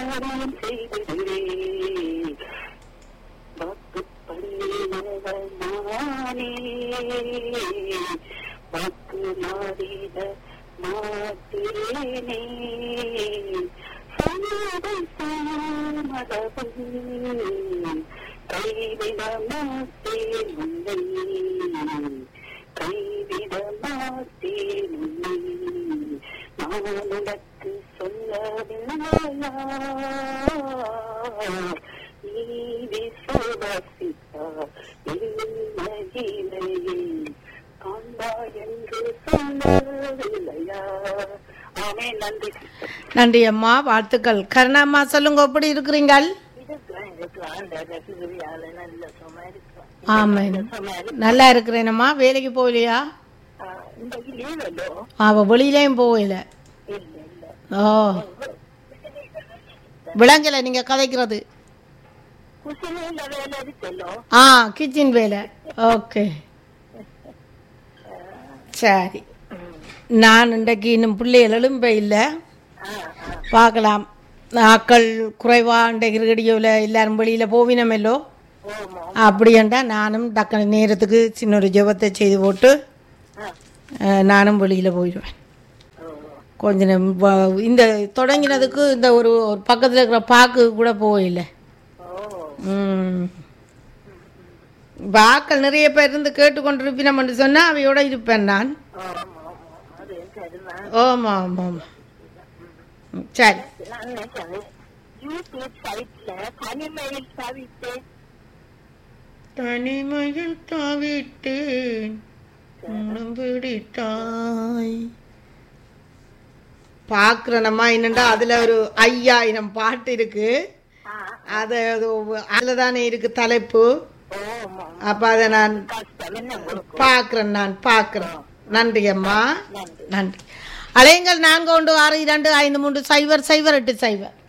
காரியம் செய்திடுவே வாக்கு பண்ணினவர் நானே வாக்கு மாறிட மாட்டேனே சொன்னதை தாமதவும் கைவிட மாட்டேன் உன்னை கைவிட மாட்டேன் உன்னை நான் உனக்கு சொல்லவில்லையா நீ விசுவாசித்தார் என்னையிலேயே காண்பா என்று சொல்லவில்லையா ஆமே நன்றி நன்றி அம்மா வாழ்த்துக்கள் கருணாம்மா சொல்லுங்க எப்படி இருக்கிறீங்கள் இருக்கிறேன் இருக்கிறேன் அந்த ரசிகரியால நல்ல சும்மா இருக்கிறேன் ஆமாம் சும்மா நல்லா இருக்கிறேனம்மா வேலைக்கு போகலையா இந்த லீவலோ அவள் வெளியிலையும் போகல இல்ல இல்ல ஓ விளங்கலை நீங்கள் கதைக்கிறது குசிலையில வேலை இருக்கല്ലോ ஆ கிச்சன் வேலை ஓகே சரி நான் இன்றைக்கு இன்னும் பிள்ளைகள் எழும்ப இல்லை பார்க்கலாம் ஆக்கள் குறைவாக இன்றைக்கு ரேடியோவில் எல்லாரும் வெளியில் போவினமெல்லோ ஓமோ அப்படியண்டா நானும் டக்கு நேரத்துக்கு சின்ன ஒரு ஜெபத்தை செய்து போட்டு அஹ், நானும் வெளியில் போயிடுவேன் கொஞ்ச நேரம் வ- இந்த தொடங்கினதுக்கு இந்த ஒரு ஒரு பக்கத்தில் இருக்கிற பாக்கு கூட போகல ம் இப்ப ஆக்கள் நிறைய பேர் இருந்து கேட்டுக்கொண்டிருப்பினம்னு சொன்னால் அவையோட இருப்பேன் நான் அது சரிதான் ஆமாம் ஆமாம் ஆமாம் ம், சரி நான் நினைச்சேன் யூடியூப் சைட்ல தனிமையில் தவித்தேன் தனிமையில் தாவிட்டேன் உன்னம் பிடித்தாய் பார்க்குறேனம்மா என்னண்டா அதில் ஒரு ஐயாயிரம் பாட்டு இருக்கு அது அதில் தானே இருக்கு தலைப்பு ஓமோ அப்போ அதை நான் கஷ்டம் என்ன உங்களுக்கு பார்க்குறேன் நான் பார்க்குறேன் நன்றி அம்மா நன்றி அலையுங்கள் நான்கு ஒன்று ஆறு இரண்டு ஐந்து மூன்று சைபர் சைபர் எட்டு சைபர்